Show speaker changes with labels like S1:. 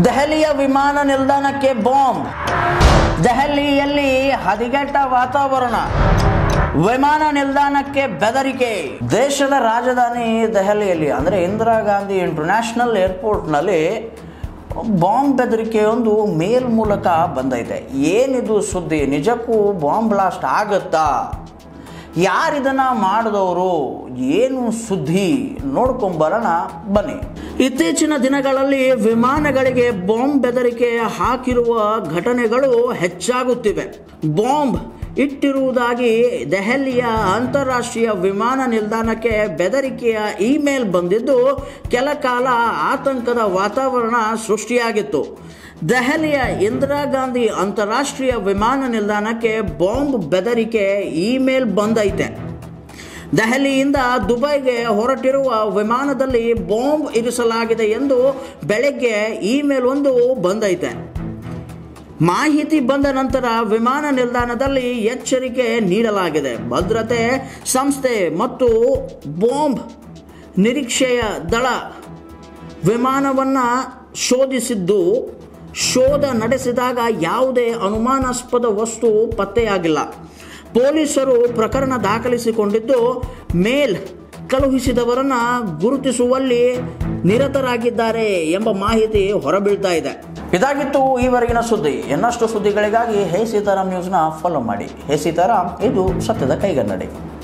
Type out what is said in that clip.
S1: ದೆಹಲಿಯ ವಿಮಾನ ನಿಲ್ದಾಣಕ್ಕೆ ಬಾಂಬ್ ದೆಹಲಿಯಲ್ಲಿ ಹದಿಗೆಟ್ಟ ವಾತಾವರಣ ವಿಮಾನ ನಿಲ್ದಾಣಕ್ಕೆ ಬೆದರಿಕೆ ದೇಶದ ರಾಜಧಾನಿ ದೆಹಲಿಯಲ್ಲಿ ಅಂದರೆ ಇಂದಿರಾ ಗಾಂಧಿ ಇಂಟರ್ನ್ಯಾಷನಲ್ ಏರ್ಪೋರ್ಟ್ನಲ್ಲಿ ಬಾಂಬ್ ಬೆದರಿಕೆಯೊಂದು ಮೇಲ್ ಮೂಲಕ ಬಂದೈತೆ ಏನಿದು ಸುದ್ದಿ ನಿಜಕ್ಕೂ ಬಾಂಬ್ ಬ್ಲಾಸ್ಟ್ ಆಗುತ್ತಾ ಯಾರಿದನ್ನ ಮಾಡಿದವರು ಏನು ಸುದ್ದಿ ನೋಡ್ಕೊಂಬರೋಣ ಬನ್ನಿ ಇತ್ತೀಚಿನ ದಿನಗಳಲ್ಲಿ ವಿಮಾನಗಳಿಗೆ ಬಾಂಬ್ ಬೆದರಿಕೆ ಹಾಕಿರುವ ಘಟನೆಗಳು ಹೆಚ್ಚಾಗುತ್ತಿವೆ ಬಾಂಬ್ ಇಟ್ಟಿರುವುದಾಗಿ ದೆಹಲಿಯ ಅಂತಾರಾಷ್ಟ್ರೀಯ ವಿಮಾನ ನಿಲ್ದಾಣಕ್ಕೆ ಬೆದರಿಕೆಯ ಇಮೇಲ್ ಬಂದಿದ್ದು ಕೆಲ ಕಾಲ ಆತಂಕದ ವಾತಾವರಣ ಸೃಷ್ಟಿಯಾಗಿತ್ತು ದೆಹಲಿಯ ಇಂದಿರಾ ಗಾಂಧಿ ಅಂತಾರಾಷ್ಟ್ರೀಯ ವಿಮಾನ ನಿಲ್ದಾಣಕ್ಕೆ ಬಾಂಬ್ ಬೆದರಿಕೆ ಇಮೇಲ್ ಬಂದೈತೆ ದೆಹಲಿಯಿಂದ ದುಬೈಗೆ ಹೊರಟಿರುವ ವಿಮಾನದಲ್ಲಿ ಬಾಂಬ್ ಇರಿಸಲಾಗಿದೆ ಎಂದು ಬೆಳಗ್ಗೆ ಇಮೇಲ್ ಒಂದು ಬಂದೈತೆ ಮಾಹಿತಿ ಬಂದ ನಂತರ ವಿಮಾನ ನಿಲ್ದಾಣದಲ್ಲಿ ಎಚ್ಚರಿಕೆ ನೀಡಲಾಗಿದೆ ಭದ್ರತೆ ಸಂಸ್ಥೆ ಮತ್ತು ಬಾಂಬ್ ನಿರೀಕ್ಷೆಯ ದಳ ವಿಮಾನವನ್ನು ಶೋಧಿಸಿದ್ದು ಶೋಧ ನಡೆಸಿದಾಗ ಯಾವುದೇ ಅನುಮಾನಾಸ್ಪದ ವಸ್ತು ಪತ್ತೆಯಾಗಿಲ್ಲ ಪೊಲೀಸರು ಪ್ರಕರಣ ದಾಖಲಿಸಿಕೊಂಡಿದ್ದು ಮೇಲ್ ಕಳುಹಿಸಿದವರನ್ನ ಗುರುತಿಸುವಲ್ಲಿ ನಿರತರಾಗಿದ್ದಾರೆ ಎಂಬ ಮಾಹಿತಿ ಹೊರಬೀಳ್ತಾ ಇದೆ ಇದಾಗಿತ್ತು ಈವರೆಗಿನ ಸುದ್ದಿ ಇನ್ನಷ್ಟು ಸುದ್ದಿಗಳಿಗಾಗಿ ಹೇ ಸೀತಾರಾಮ್ ನ್ಯೂಸ್ನ ಫಾಲೋ ಮಾಡಿ ಹೇ ಸೀತಾರಾಮ್ ಇದು ಸತ್ಯದ ಕೈಗನ್ನಡಿ